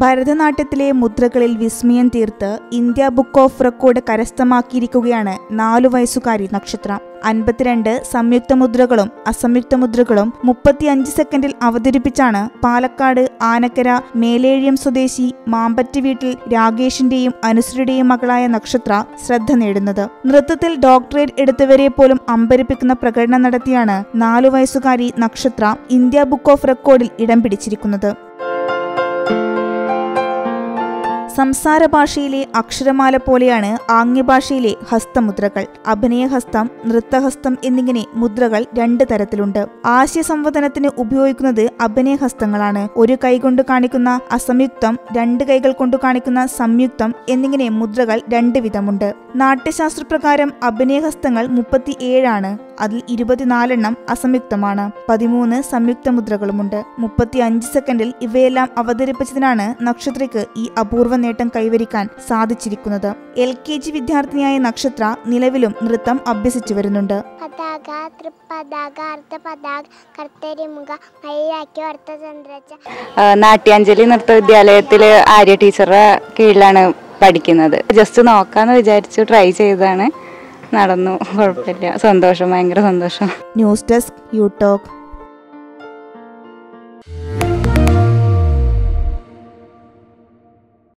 ഭരതനാട്യത്തിലെ മുദ്രകളിൽ വിസ്മയം തീർത്ത് ഇന്ത്യ ബുക്ക് ഓഫ് റെക്കോർഡ് കരസ്ഥമാക്കിയിരിക്കുകയാണ് നാലു വയസ്സുകാരി നക്ഷത്ര അൻപത്തിരണ്ട് സംയുക്ത മുദ്രകളും അസംയുക്ത മുദ്രകളും മുപ്പത്തിയഞ്ച് സെക്കൻഡിൽ അവതരിപ്പിച്ചാണ് പാലക്കാട് ആനക്കര മേലേഴിയം സ്വദേശി മാമ്പറ്റ് വീട്ടിൽ രാകേഷിന്റെയും അനുശ്വരുടെയും മകളായ നക്ഷത്ര ശ്രദ്ധ നേടുന്നത് നൃത്തത്തിൽ ഡോക്ടറേറ്റ് എടുത്തവരെ പോലും അമ്പരിപ്പിക്കുന്ന പ്രകടനം നടത്തിയാണ് നാലു വയസ്സുകാരി നക്ഷത്ര ഇന്ത്യ ബുക്ക് ഓഫ് റെക്കോർഡിൽ ഇടം പിടിച്ചിരിക്കുന്നത് സംസാര ഭാഷയിലെ അക്ഷരമാല പോലെയാണ് ആംഗ്യഭാഷയിലെ ഹസ്തമുദ്രകൾ അഭിനയഹസ്തം നൃത്തഹസ്തം എന്നിങ്ങനെ മുദ്രകൾ രണ്ട് തരത്തിലുണ്ട് ആശയ സംവദനത്തിന് ഉപയോഗിക്കുന്നത് അഭിനയഹസ്തങ്ങളാണ് ഒരു കൈ കൊണ്ട് കാണിക്കുന്ന അസംയുക്തം രണ്ട് കൈകൾ കൊണ്ട് കാണിക്കുന്ന സംയുക്തം എന്നിങ്ങനെ മുദ്രകൾ രണ്ട് വിധമുണ്ട് നാട്യശാസ്ത്രപ്രകാരം അഭിനയഹസ്തങ്ങൾ മുപ്പത്തി ഏഴാണ് അതിൽ ഇരുപത്തിനാലെണ്ണം അസംയുക്തമാണ് പതിമൂന്ന് സംയുക്ത മുദ്രകളുമുണ്ട് മുപ്പത്തി അഞ്ച് സെക്കൻഡിൽ ഇവയെല്ലാം അവതരിപ്പിച്ചതിനാണ് നക്ഷത്രയ്ക്ക് ഈ അപൂർവ നേട്ടം കൈവരിക്കാൻ സാധിച്ചിരിക്കുന്നത് എൽ കെ ജി വിദ്യാർത്ഥിനിയായ നക്ഷത്ര നിലവിലും നൃത്തം അഭ്യസിച്ചു വരുന്നുണ്ട് പതാക തൃപ്പതാക അർത്ഥപതാക കർത്തരിമുഖ മയിലാക്കി അർത്ഥചന്ദ്രച്ച ആ, നാട്യാഞ്ജലി നൃത്ത വിദ്യാലയത്തിൽ ആര്യ ടീച്ചറുടെ കീഴിലാണ് പഠിക്കുന്നത് ജസ്റ്റ് നോക്കാന്ന് വിചാരിച്ചു ട്രൈ ചെയ്തതാണ് നടന്നു കുഴപ്പമില്ല സന്തോഷം ഭയങ്കര സന്തോഷം ന്യൂസ് ഡെസ്ക് യു ടോക്ക്